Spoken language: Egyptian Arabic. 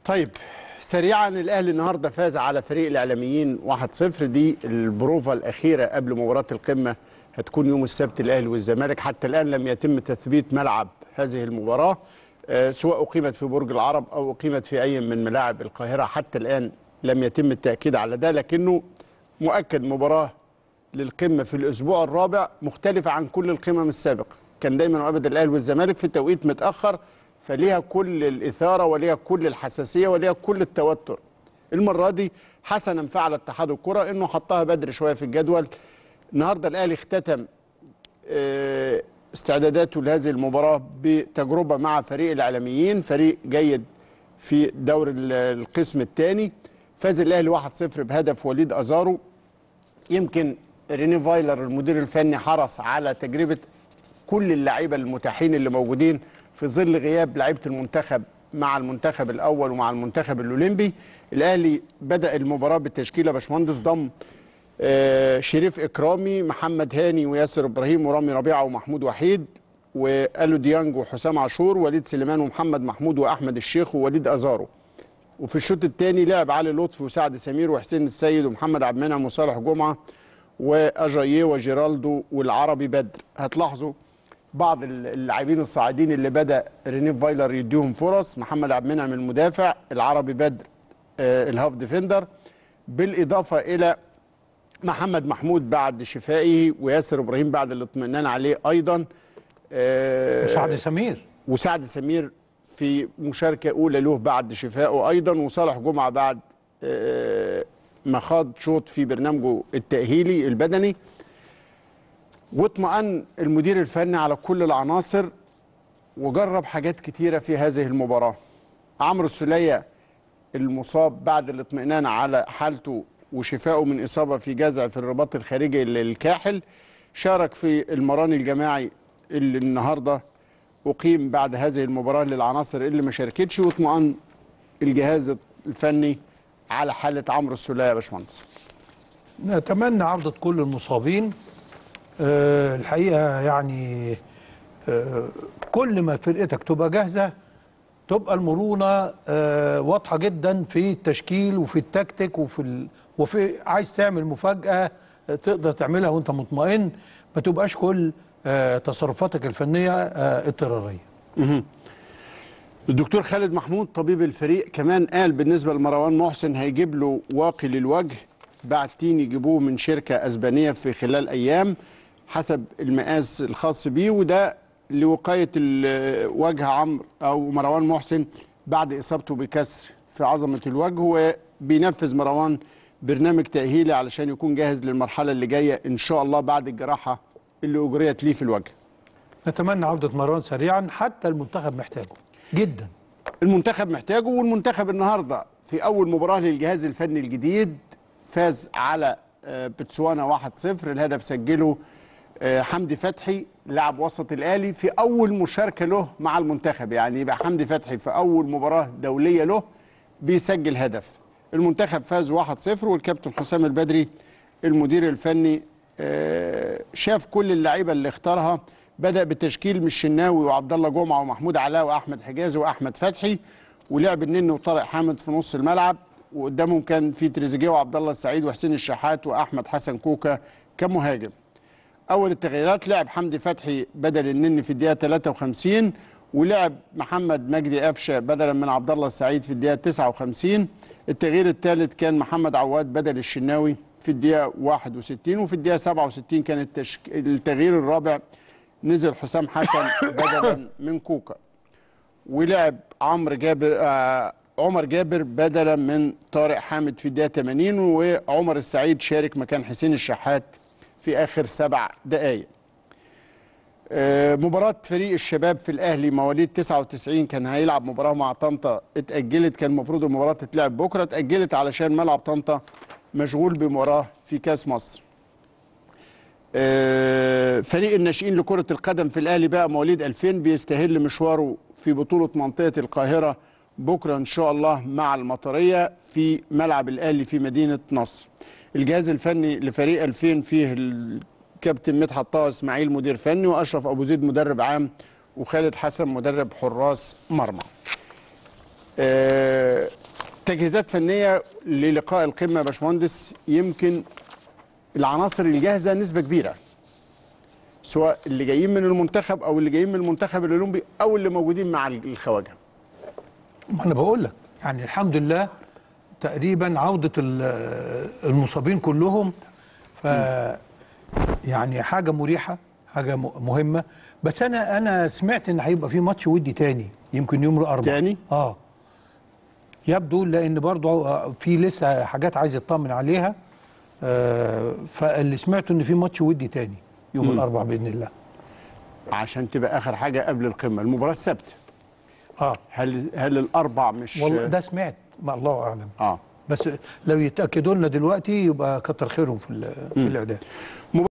طيب سريعا الاهلي النهارده فاز على فريق الاعلاميين 1-0 دي البروفا الاخيره قبل مباراه القمه هتكون يوم السبت الاهلي والزمالك حتى الان لم يتم تثبيت ملعب هذه المباراه آه، سواء اقيمت في برج العرب او اقيمت في اي من ملاعب القاهره حتى الان لم يتم التاكيد على ده لكنه مؤكد مباراه للقمه في الاسبوع الرابع مختلفه عن كل القمم السابقه كان دايما وابدا الاهلي والزمالك في توقيت متاخر فليها كل الاثاره وليها كل الحساسيه وليها كل التوتر المره دي حسنا فعل اتحاد الكره انه حطها بدري شويه في الجدول النهارده الاهلي اختتم آه، استعداداته لهذه المباراه بتجربه مع فريق الاعلاميين فريق جيد في دور ال- القسم الثاني فاز الاهلي 1-0 بهدف وليد ازارو يمكن ريني فايلر المدير الفني حرص على تجربه كل اللعيبه المتاحين اللي موجودين في ظل غياب لعيبه المنتخب مع المنتخب الاول ومع المنتخب الاولمبي الاهلي بدا المباراه بالتشكيله باشمهندس ضم آه، شريف اكرامي محمد هاني وياسر ابراهيم ورامي ربيعه ومحمود وحيد والو ديانج وحسام عاشور وليد سليمان ومحمد محمود واحمد الشيخ ووليد ازارو وفي الشوط الثاني لعب علي لطفي وسعد سمير وحسين السيد ومحمد عبد المنعم وصالح جمعه واجاييه وجيرالدو والعربي بدر هتلاحظوا بعض اللاعبين الصاعدين اللي بدا رينيف فايلر يديهم فرص محمد عبد المنعم المدافع العربي بدر آه، الهاف ديفندر بالاضافه الى محمد محمود بعد شفائه وياسر ابراهيم بعد الاطمئنان عليه ايضا آه، وسعد سمير وسعد سمير في مشاركة أولى له بعد شفائه أيضا وصالح جمعة بعد آه، ما خاض شوط في برنامجه التأهيلي البدني واطمأن المدير الفني على كل العناصر وجرب حاجات كتيرة في هذه المباراة عمرو السولية المصاب بعد الاطمئنان على حالته وشفائه من إصابة في جزع في الرباط الخارجي للكاحل شارك في المران الجماعي اللي النهارده أقيم بعد هذه المباراة للعناصر اللي ما شاركتش واطمئن الجهاز الفني على حالة عمرو السولية يا باشمهندس نتمنى عودة كل المصابين أه الحقيقة يعني أه كل ما فرقتك تبقى جاهزة تبقى المرونة أه واضحة جدا في التشكيل وفي التكتيك وفي ال... وفي عايز تعمل مفاجأة آه، تقدر تعملها وانت مطمئن ما تبقاش كل أه تصرفاتك الفنية أه اضطرارية الدكتور خالد محمود طبيب الفريق كمان قال بالنسبة لمروان محسن هيجيب له واقي للوجه بعتين يجيبوه من شركة أسبانية في خلال أيام حسب المقاس الخاص بيه وده لوقاية ال- وجه عمرو أو مروان محسن بعد إصابته بكسر في عظمة الوجه وبينفذ مروان برنامج تأهيلي علشان يكون جاهز للمرحلة اللي جاية إن شاء الله بعد الجراحة اللي أجريت ليه في الوجه نتمنى عودة مروان سريعا حتى المنتخب محتاجه جدا المنتخب محتاجه والمنتخب النهارده في اول مباراه للجهاز الفني الجديد فاز على آه، بتسوانا 1-0 الهدف سجله آه، حمدي فتحي لاعب وسط الاهلي في اول مشاركه له مع المنتخب يعني يبقى حمدي فتحي في اول مباراه دوليه له بيسجل هدف المنتخب فاز 1-0 والكابتن حسام البدري المدير الفني آه، شاف كل اللعيبه اللي اختارها بدا بالتشكيل من الشناوي وعبد الله جمعه ومحمود علاء واحمد حجازي واحمد فتحي ولعب النني وطارق حامد في نص الملعب وقدامهم كان في تريزيجيه وعبد الله السعيد وحسين الشحات واحمد حسن كوكا كمهاجم اول التغييرات لعب حمدي فتحي بدل النني في الدقيقه 53 ولعب محمد مجدي قفشه بدلا من عبد الله السعيد في الدقيقه 59 التغيير الثالث كان محمد عواد بدل الشناوي في الدقيقه 61 وفي الدقيقه 67 كان التشك... التغيير الرابع نزل حسام حسن بدلا من كوكا ولعب عمرو جابر آه عمر جابر بدلا من طارق حامد في الدقيقه 80 وعمر السعيد شارك مكان حسين الشحات في اخر سبع دقائق آه، مباراة فريق الشباب في الأهلي مواليد 99 كان هيلعب مباراة مع طنطا اتأجلت كان المفروض المباراة تتلعب بكرة اتأجلت علشان ملعب طنطا مشغول بمباراة في كأس مصر آه، فريق الناشئين لكرة القدم في الأهلي بقى مواليد 2000 بيستهل مشواره في بطولة منطقة القاهرة بكرة إن شاء الله مع المطرية في ملعب الأهلي في مدينة نصر الجهاز الفني لفريق 2000 فيه الكابتن مدحت طه اسماعيل مدير فني واشرف ابو زيد مدرب عام وخالد حسن مدرب حراس مرمى. آه، تجهيزات فنيه للقاء القمه يا باشمهندس يمكن العناصر الجاهزه نسبه كبيره سواء اللي جايين من المنتخب او اللي جايين من المنتخب الاولمبي او اللي موجودين مع الخواجه ما انا بقول لك يعني الحمد لله تقريبا عوده ال- المصابين كلهم ف يعني حاجه مريحه حاجه م- مهمه بس انا انا سمعت ان هيبقى في ماتش ودي تاني يمكن يوم الاربعاء تاني؟ اه يبدو لان برضه في لسه حاجات عايز يطمن عليها آه فاللي سمعته ان في ماتش ودي تاني يوم الاربعاء باذن الله عشان تبقى اخر حاجه قبل القمه المباراه السبت اه هل هل الاربع مش والله ده سمعت ما الله اعلم اه بس لو يتاكدوا لنا دلوقتي يبقى كتر خيرهم في ال- في الاعداد